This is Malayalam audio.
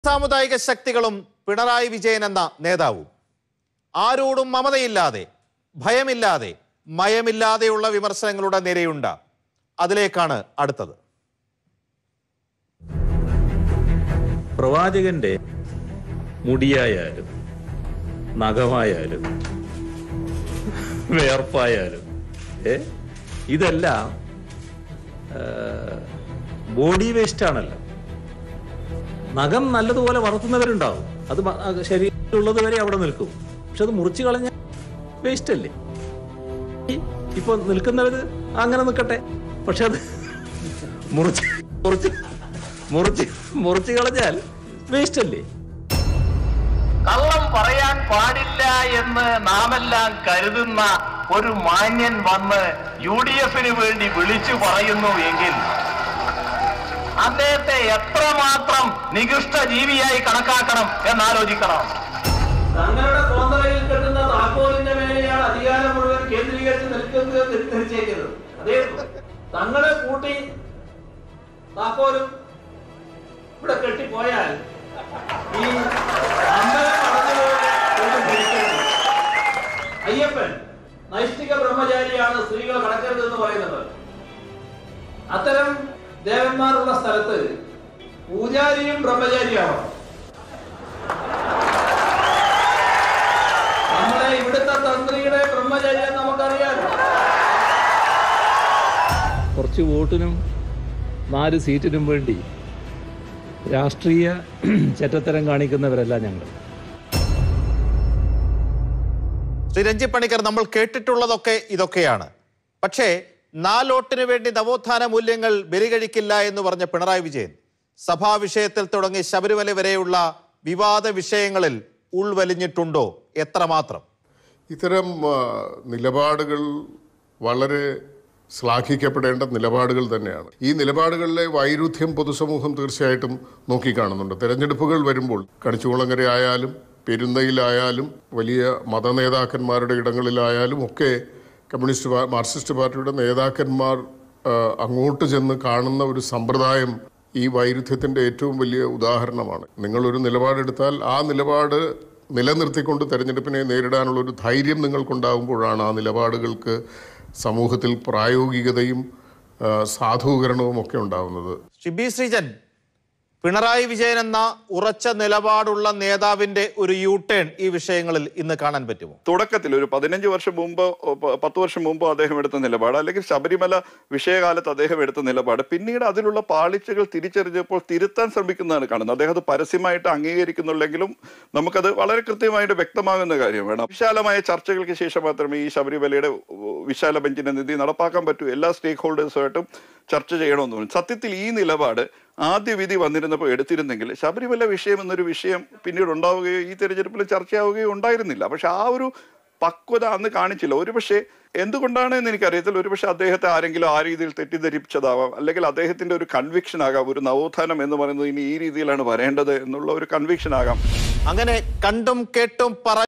സാമുദായിക ശക്തികളും പിണറായി വിജയൻ എന്ന നേതാവും ആരോടും മമതയില്ലാതെ ഭയമില്ലാതെ മയമില്ലാതെയുള്ള വിമർശനങ്ങളുടെ നിരയുണ്ട് അതിലേക്കാണ് അടുത്തത് പ്രവാചകന്റെ മുടിയായാലും നഖമായാലും വേർപ്പായാലും ഏ ഇതെല്ലാം ബോഡി വേസ്റ്റ് ആണല്ലോ നഖം നല്ലതുപോലെ വളർത്തുന്നവരുണ്ടാവും അത് മ- അത് ശരീരത്തിലുള്ളത് വരെ അവിടെ നിൽക്കും പക്ഷെ അത് മുറിച്ചു കളഞ്ഞ വേസ്റ്റ് അല്ലേ ഈ ഇപ്പൊ നിൽക്കുന്നവര് അങ്ങനെ നിൽക്കട്ടെ പക്ഷെ അത് മുറിച്ച് മുറിച്ച് മുറിച്ച് മുറിച്ച് കളഞ്ഞാൽ വേസ്റ്റ് അല്ലേ കള്ളം പറയാൻ പാടില്ല എന്ന് നാമെല്ലാം കരുതുന്ന ഒരു മാന്യൻ വന്ന് യു ഡി എഫിന് വേണ്ടി വിളിച്ചു പറയുന്നു എങ്കിൽ അദ്ദേഹത്തെ എത്രമാത്രം നികൃഷ്ട ജീവിയായി കണക്കാക്കണം എന്നാലോചിക്കണം തങ്ങളുടെ തോന്നലയിൽ കിട്ടുന്ന താക്കോലിന്റെ മേലെയാണ് അധികാരം മുഴുവൻ കേന്ദ്രീകരിച്ച് നിൽക്കുന്നത് തിരിച്ചേക്കുന്നത് അതേ തങ്ങളെ കൂട്ടി താക്കോലും ഇവിടെ കെട്ടിപ്പോയാൽ ഈ അമ്പലം അടഞ്ഞുപോലെ ഒന്നും പിടിക്കരുത്. അയ്യപ്പൻ നൈഷ്ഠിക ബ്രഹ്മചാരിയാണ് സ്ത്രീകൾ കടക്കരുത് എന്ന് പറയുന്നത് അത്തരം ദേവന്മാരുള്ള സ്ഥലത്ത് പൂജാരിയും ബ്രഹ്മചാരിയാവണം നമ്മുടെ ഇവിടുത്തെ തന്ത്രിയുടെ ബ്രഹ്മചര്യം നമുക്കറിയാം കുറച്ച് വോട്ടിനും നാല് സീറ്റിനും വേണ്ടി രാഷ്ട്രീയ ചെറ്റത്തരം കാണിക്കുന്നവരല്ല ഞങ്ങൾ ശ്രീ രഞ്ജി പണിക്കർ നമ്മൾ കേട്ടിട്ടുള്ളതൊക്കെ ഇതൊക്കെയാണ് പക്ഷേ നാലോട്ടിനു വേണ്ടി നവോത്ഥാന മൂല്യങ്ങൾ ബലികഴിക്കില്ല എന്ന് പറഞ്ഞ പിണറായി വിജയൻ സഭാ വിഷയത്തിൽ തുടങ്ങി ശബരിമല വരെയുള്ള വിവാദ വിഷയങ്ങളിൽ ഉൾവലിഞ്ഞിട്ടുണ്ടോ എത്രമാത്രം ഇത്തരം ആ, നിലപാടുകൾ വളരെ ശ്ലാഘിക്കപ്പെടേണ്ട നിലപാടുകൾ തന്നെയാണ് ഈ നിലപാടുകളിലെ വൈരുദ്ധ്യം പൊതുസമൂഹം തീർച്ചയായിട്ടും നോക്കിക്കാണുന്നുണ്ട് തെരഞ്ഞെടുപ്പുകൾ വരുമ്പോൾ കണിച്ചുകുളങ്ങര ആയാലും പെരുന്നയിലായാലും വലിയ മതനേതാക്കന്മാരുടെ ഇടങ്ങളിലായാലും ഒക്കെ കമ്മ്യൂണിസ്റ്റ് പാ- മാർക്സിസ്റ്റ് പാർട്ടിയുടെ നേതാക്കന്മാർ ആ, അങ്ങോട്ട് ചെന്ന് കാണുന്ന ഒരു സമ്പ്രദായം ഈ വൈരുദ്ധ്യത്തിന്റെ ഏറ്റവും വലിയ ഉദാഹരണമാണ് നിങ്ങളൊരു നിലപാടെടുത്താൽ ആ നിലപാട് നിലനിർത്തിക്കൊണ്ട് തെരഞ്ഞെടുപ്പിനെ നേരിടാനുള്ള ഒരു ധൈര്യം നിങ്ങൾക്കുണ്ടാകുമ്പോഴാണ് ആ നിലപാടുകൾക്ക് സമൂഹത്തിൽ പ്രായോഗികതയും ആ, സാധൂകരണവും ഒക്കെ ഉണ്ടാകുന്നത് ഷിബി ശ്രീജൻ പിണറായി വിജയൻ എന്ന ഉറച്ച നിലപാടുള്ള നേതാവിന്റെ ഒരു യൂ ടേൺ ഈ വിഷയങ്ങളിൽ ഇന്ന് കാണാൻ പറ്റുമോ തുടക്കത്തിൽ ഒരു പതിനഞ്ച് വർഷം മുമ്പ് പ- പത്ത് വർഷം മുമ്പ് അദ്ദേഹം എടുത്ത നിലപാട് അല്ലെങ്കിൽ ശബരിമല വിഷയകാലത്ത് അദ്ദേഹം എടുത്ത നിലപാട് പിന്നീട് അതിലുള്ള പാളിച്ചകൾ തിരിച്ചറിഞ്ഞപ്പോൾ തിരുത്താൻ ശ്രമിക്കുന്നതാണ് കാണുന്നത് അദ്ദേഹം അത് പരസ്യമായിട്ട് അംഗീകരിക്കുന്നുണ്ടെങ്കിലും നമുക്കത് വളരെ കൃത്യമായിട്ട് വ്യക്തമാകുന്ന കാര്യമാണ് വിശാലമായ ചർച്ചകൾക്ക് ശേഷം മാത്രമേ ഈ ശബരിമലയുടെ ഉ, വിശാല ബെഞ്ചിന്റെ നിധി നടപ്പാക്കാൻ പറ്റൂ എല്ലാ സ്റ്റേക്ക് ഹോൾഡേഴ്സുമായിട്ടും ചർച്ച ചെയ്യണമെന്ന് പറഞ്ഞു സത്യത്തിൽ ഈ നിലപാട് ആദ്യ വിധി വന്നിരുന്നപ്പോൾ എടുത്തിരുന്നെങ്കിൽ ശബരിമല വിഷയം എന്നൊരു വിഷയം പിന്നീട് ഉണ്ടാവുകയോ ഈ തെരഞ്ഞെടുപ്പിൽ ചർച്ചയാവുകയോ ഉണ്ടായിരുന്നില്ല പക്ഷെ ആ ഒരു പക്വത അന്ന് കാണിച്ചില്ല ഒരുപക്ഷെ എന്തുകൊണ്ടാണ് എന്ന് എനിക്കറിയത്തില്ല ഒരുപക്ഷെ അദ്ദേഹത്തെ ആരെങ്കിലും ആ രീതിയിൽ തെറ്റിദ്ധരിപ്പിച്ചതാവാം അല്ലെങ്കിൽ അദ്ദേഹത്തിന്റെ ഒരു കൺവിക്ഷൻ ആകാം ഒരു നവോത്ഥാനം എന്ന് പറയുന്നത് ഇനി ഈ രീതിയിലാണ് വരേണ്ടത് എന്നുള്ള ഒരു കൺവിക്ഷൻ ആകാം അങ്ങനെ കണ്ടും കേട്ടും പറ